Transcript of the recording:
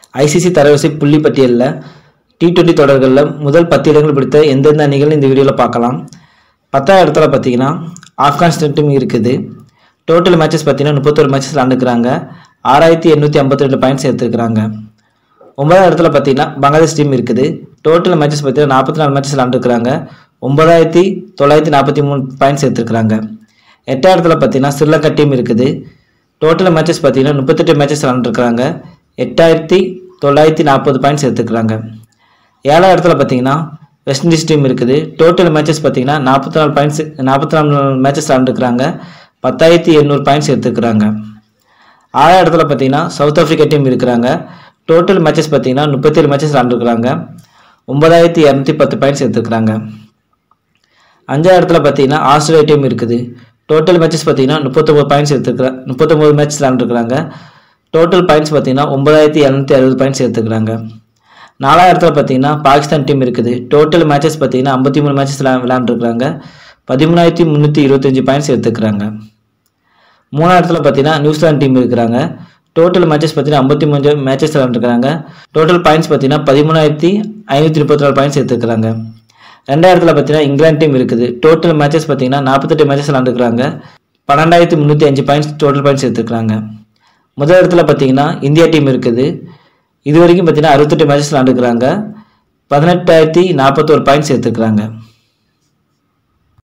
ICC தரவரிசை புள்ளி பட்டியலில் டி டுவெண்ட்டி தொடர்களில் முதல் பத்து இடங்கள் பிடித்த எந்தெந்த அணிகள் இந்த வீடியோவில் பார்க்கலாம் பத்தாம் இடத்துல பார்த்தீங்கன்னா ஆப்கானிஸ்தான் டீம் இருக்குது டோட்டல் மேட்சஸ் பார்த்தீங்கன்னா முப்பத்தொரு மேட்சஸ் விளாண்டுக்கிறாங்க ஆறாயிரத்தி எண்ணூற்றி ஐம்பத்தி ரெண்டு பாயிண்ட்ஸ் எடுத்துருக்குறாங்க ஒன்பதாம் இடத்துல பார்த்தீங்கன்னா பங்களாதேஷ் டீம் இருக்குது டோட்டல் மேட்சஸ் பார்த்தீங்கன்னா நாற்பத்தி நாலு மேட்சஸ் விளாண்டுருக்குறாங்க ஒன்பதாயிரத்தி தொள்ளாயிரத்தி நாற்பத்தி மூணு பாயிண்ட்ஸ் எடுத்துருக்குறாங்க எட்டாம் இடத்துல பார்த்தீங்கன்னா ஸ்ரீலங்கா டீம் இருக்குது டோட்டல் மேட்சஸ் பார்த்தீங்கன்னா முப்பத்தெட்டு மேட்சஸ் விளாண்டுருக்குறாங்க எட்டாயிரத்தி தொள்ளாயிரத்தி நாற்பது பாயிண்ட்ஸ் எடுத்துக்கிறாங்க ஏழாம் இடத்துல பார்த்தீங்கன்னா வெஸ்ட் இண்டீஸ் டீம் இருக்குது டோட்டல் மேட்சஸ் பார்த்தீங்கன்னா நாற்பத்தி நாலு பாயிண்ட்ஸ் நாற்பத்தி நாலு மேட்சஸ் விளாண்டுருக்குறாங்க பத்தாயிரத்தி எண்ணூறு பாயிண்ட்ஸ் எடுத்துக்கிறாங்க ஆறாம் இடத்துல பார்த்தீங்கன்னா சவுத் ஆஃப்ரிக்கா டீம் இருக்கிறாங்க டோட்டல் மேட்சஸ் பார்த்தீங்கன்னா முப்பத்தேழு மேட்சஸ் விளாண்டுருக்குறாங்க ஒன்பதாயிரத்தி இரநூத்தி பத்து பாயிண்ட்ஸ் எடுத்துக்கிறாங்க அஞ்சாவது இடத்துல பார்த்தீங்கன்னா ஆஸ்திரேலியா டீம் இருக்குது டோட்டல் மேட்சஸ் பார்த்தீங்கன்னா முப்பத்தொம்பது பாயிண்ட்ஸ் எடுத்துக்கிறா முப்பத்தொம்பது மேட்ச் விளாண்டுருக்குறாங்க டோட்டல் பாயிண்ட்ஸ் பார்த்தீங்கன்னா ஒன்பதாயிரத்தி இரநூத்தி அறுபது பாயிண்ட்ஸ் எடுத்துக்கிறாங்க நாலாவது இடத்துல பார்த்தீங்கன்னா பாகிஸ்தான் டீம் இருக்குது டோட்டல் மேட்சஸ் பார்த்தீங்கன்னா ஐம்பத்தி மூணு மேட்சஸ் விளாண்டுருக்குறாங்க பதிமூணாயிரத்தி முந்நூற்றி இருபத்தஞ்சி பாயிண்ட்ஸ் எடுத்துக்கிறாங்க மூணாவது இடத்துல பார்த்தீங்கன்னா நியூசிலாந்து டீம் இருக்கிறாங்க டோட்டல் மேட்சஸ் பார்த்தீங்கன்னா ஐம்பத்தி மூணு மேட்சஸ் விளாண்டுருக்காங்க டோட்டல் பாயிண்ட்ஸ் பார்த்தீங்கன்னா பதிமூணாயிரத்தி ஐநூற்றி முப்பத்தி நாலு பாயிண்ட்ஸ் எடுத்துக்கிறாங்க ரெண்டாயிரத்தில் பார்த்தீங்கன்னா இங்கிலாந்து டீம் இருக்குது டோட்டல் மேட்சஸ் பார்த்தீங்கன்னா நாற்பத்தெட்டு மேட்சஸ் விளாண்டுருக்காங்க பன்னெண்டாயிரத்தி முந்நூற்றி அஞ்சு பாயிண்ட்ஸ் டோட்டல் பாயிண்ட்ஸ் எடுத்துக்கிறாங்க முதல் இடத்துல பார்த்தீங்கன்னா இந்தியா டீம் இருக்குது இது வரைக்கும் பார்த்தீங்கன்னா அறுபத்தெட்டு மேட்சஸ் விளாண்டுருக்காங்க பதினெட்டாயிரத்தி நாற்பத்தோரு பாயிண்ட்ஸ் எடுத்துக்கிறாங்க